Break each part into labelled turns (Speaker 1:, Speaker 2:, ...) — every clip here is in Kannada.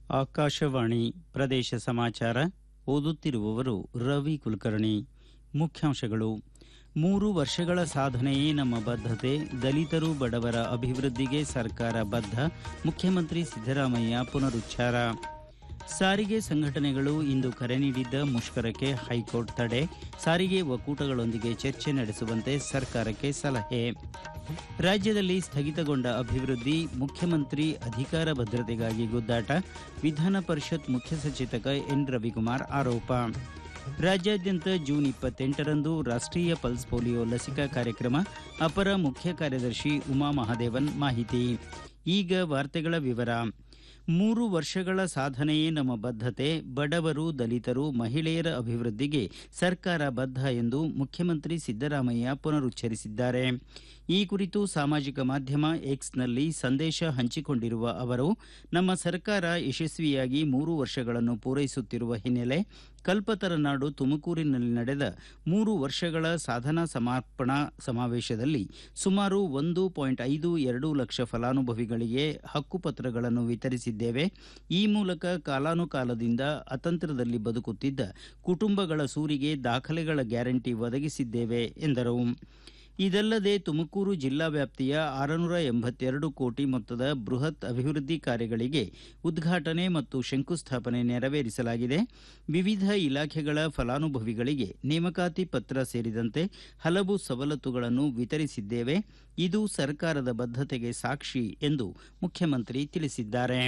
Speaker 1: ಆಕಾಶವಾಣಿ ಪ್ರದೇಶ ಸಮಾಚಾರ ಓದುತ್ತಿರುವವರು ರವಿ ಕುಲಕರ್ಣಿ ಮುಖ್ಯಾಂಶಗಳು ಮೂರು ವರ್ಷಗಳ ಸಾಧನೆಯೇ ನಮ್ಮ ಬದ್ಧತೆ ದಲಿತರು ಬಡವರ ಅಭಿವೃದ್ಧಿಗೆ ಸರ್ಕಾರ ಬದ್ಧ ಮುಖ್ಯಮಂತ್ರಿ ಸಿದ್ದರಾಮಯ್ಯ ಪುನರುಚ್ಚಾರ ಸಾರಿಗೆ ಸಂಘಟನೆಗಳು ಇಂದು ಕರೆ ನೀಡಿದ್ದ ಮುಷ್ಕರಕ್ಕೆ ಹೈಕೋರ್ಟ್ ತಡೆ ಸಾರಿಗೆ ಒಕ್ಕೂಟಗಳೊಂದಿಗೆ ಚರ್ಚೆ ನಡೆಸುವಂತೆ ಸರ್ಕಾರಕ್ಕೆ ಸಲಹೆ ರಾಜ್ಯದಲ್ಲಿ ಸ್ಥಗಿತಗೊಂಡ ಅಭಿವೃದ್ಧಿ ಮುಖ್ಯಮಂತ್ರಿ ಅಧಿಕಾರ ಭದ್ರತೆಗಾಗಿ ಗುದ್ದಾಟ ವಿಧಾನ ಪರಿಷತ್ ಮುಖ್ಯ ಸಚೇತಕ ಎನ್ ರವಿಕುಮಾರ್ ಆರೋಪ ರಾಜ್ಯಾದ್ಯಂತ ಜೂನ್ ಇಪ್ಪತ್ತೆಂಟರಂದು ರಾಷ್ಟೀಯ ಪಲ್ಸ್ ಪೋಲಿಯೋ ಲಸಿಕಾ ಕಾರ್ಯಕ್ರಮ ಅಪರ ಮುಖ್ಯ ಕಾರ್ಯದರ್ಶಿ ಉಮಾ ಮಹಾದೇವನ್ ಮಾಹಿತಿ ಈಗ ವಾರ್ತೆಗಳ ವಿವರ ಮೂರು ವರ್ಷಗಳ ಸಾಧನೆಯೇ ನಮ್ಮ ಬದ್ಧತೆ ಬಡವರು ದಲಿತರು ಮಹಿಳೆಯರ ಅಭಿವೃದ್ಧಿಗೆ ಸರ್ಕಾರ ಬದ್ಧ ಎಂದು ಮುಖ್ಯಮಂತ್ರಿ ಸಿದ್ದರಾಮಯ್ಯ ಪುನರುಚ್ಚರಿಸಿದ್ದಾರೆ ಈ ಕುರಿತು ಸಾಮಾಜಿಕ ಮಾಧ್ಯಮ ಎಕ್ಸ್ನಲ್ಲಿ ಸಂದೇಶ ಹಂಚಿಕೊಂಡಿರುವ ಅವರು ನಮ್ಮ ಸರ್ಕಾರ ಯಶಸ್ವಿಯಾಗಿ ಮೂರು ವರ್ಷಗಳನ್ನು ಪೂರೈಸುತ್ತಿರುವ ಹಿನ್ನೆಲೆ ಕಲ್ಪತರ ನಾಡು ತುಮಕೂರಿನಲ್ಲಿ ನಡೆದ ಮೂರು ವರ್ಷಗಳ ಸಾಧನಾ ಸಮರ್ಪಣಾ ಸಮಾವೇಶದಲ್ಲಿ ಸುಮಾರು ಒಂದು ಪಾಯಿಂಟ್ ಐದು ಎರಡು ಲಕ್ಷ ಫಲಾನುಭವಿಗಳಿಗೆ ಹಕ್ಕುಪತ್ರಗಳನ್ನು ವಿತರಿಸಿದ್ದೇವೆ ಈ ಮೂಲಕ ಕಾಲಾನುಕಾಲದಿಂದ ಅತಂತ್ರದಲ್ಲಿ ಬದುಕುತ್ತಿದ್ದ ಕುಟುಂಬಗಳ ಸೂರಿಗೆ ದಾಖಲೆಗಳ ಗ್ಯಾರಂಟಿ ಒದಗಿಸಿದ್ದೇವೆ ಎಂದರು ಇದಲ್ಲದೆ ತುಮಕೂರು ಜಿಲ್ಲಾ ವ್ಯಾಪ್ತಿಯ ಆರುನೂರ ಎಂಬತ್ತೆರಡು ಕೋಟಿ ಮೊತ್ತದ ಬೃಹತ್ ಅಭಿವೃದ್ಧಿ ಕಾರ್ಯಗಳಿಗೆ ಉದ್ಘಾಟನೆ ಮತ್ತು ಶಂಕುಸ್ಥಾಪನೆ ನೆರವೇರಿಸಲಾಗಿದೆ ವಿವಿಧ ಇಲಾಖೆಗಳ ಫಲಾನುಭವಿಗಳಿಗೆ ನೇಮಕಾತಿ ಪತ್ರ ಸೇರಿದಂತೆ ಹಲವು ಸವಲತ್ತುಗಳನ್ನು ವಿತರಿಸಿದ್ದೇವೆ ಇದು ಸರ್ಕಾರದ ಬದ್ಧತೆಗೆ ಸಾಕ್ಷಿ ಎಂದು ಮುಖ್ಯಮಂತ್ರಿ ತಿಳಿಸಿದ್ದಾರೆ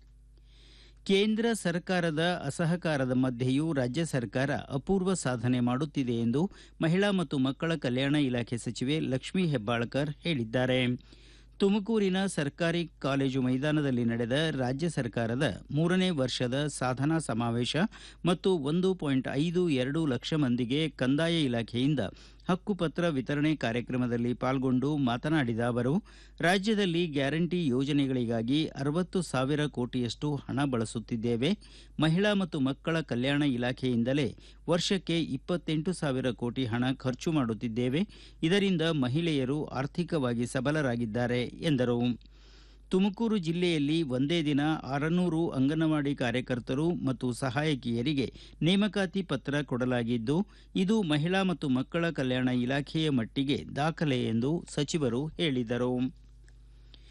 Speaker 1: ಕೇಂದ್ರ ಸರ್ಕಾರದ ಅಸಹಕಾರದ ಮಧ್ಯೆಯೂ ರಾಜ್ಯ ಸರ್ಕಾರ ಅಪೂರ್ವ ಸಾಧನೆ ಮಾಡುತ್ತಿದೆ ಎಂದು ಮಹಿಳಾ ಮತ್ತು ಮಕ್ಕಳ ಕಲ್ಯಾಣ ಇಲಾಖೆ ಸಚಿವೆ ಲಕ್ಷ್ಮೀ ಹೆಬ್ಬಾಳ್ಕರ್ ಹೇಳಿದ್ದಾರೆ ತುಮಕೂರಿನ ಸರ್ಕಾರಿ ಕಾಲೇಜು ಮೈದಾನದಲ್ಲಿ ನಡೆದ ರಾಜ್ಯ ಸರ್ಕಾರದ ಮೂರನೇ ವರ್ಷದ ಸಾಧನಾ ಸಮಾವೇಶ ಮತ್ತು ಒಂದು ಪಾಯಿಂಟ್ ಐದು ಎರಡು ಲಕ್ಷ ಮಂದಿಗೆ ಕಂದಾಯ ಇಲಾಖೆಯಿಂದ ಹಕ್ಕುಪತ್ರ ವಿತರಣೆ ಕಾರ್ಯಕ್ರಮದಲ್ಲಿ ಪಾಲ್ಗೊಂಡು ಮಾತನಾಡಿದ ಅವರು ರಾಜ್ಯದಲ್ಲಿ ಗ್ಯಾರಂಟಿ ಯೋಜನೆಗಳಿಗಾಗಿ ಅರವತ್ತು ಸಾವಿರ ಕೋಟಿಯಷ್ಟು ಹಣ ಬಳಸುತ್ತಿದ್ದೇವೆ ಮಹಿಳಾ ಮತ್ತು ಮಕ್ಕಳ ಕಲ್ಯಾಣ ಇಲಾಖೆಯಿಂದಲೇ ವರ್ಷಕ್ಕೆ ಇಪ್ಪತ್ತೆಂಟು ಸಾವಿರ ಕೋಟಿ ಹಣ ಖರ್ಚು ಮಾಡುತ್ತಿದ್ದೇವೆ ಇದರಿಂದ ಮಹಿಳೆಯರು ಆರ್ಥಿಕವಾಗಿ ಸಬಲರಾಗಿದ್ದಾರೆ ಎಂದರು ತುಮಕೂರು ಜಿಲ್ಲೆಯಲ್ಲಿ ಒಂದೇ ದಿನ ಆರುನೂರು ಅಂಗನವಾಡಿ ಕಾರ್ಯಕರ್ತರು ಮತ್ತು ಸಹಾಯಕಿಯರಿಗೆ ನೇಮಕಾತಿ ಪತ್ರ ಕೊಡಲಾಗಿದ್ದು ಇದು ಮಹಿಳಾ ಮತ್ತು ಮಕ್ಕಳ ಕಲ್ಯಾಣ ಇಲಾಖೆಯ ಮಟ್ಟಿಗೆ ದಾಖಲೆ ಎಂದು ಸಚಿವರು ಹೇಳಿದರು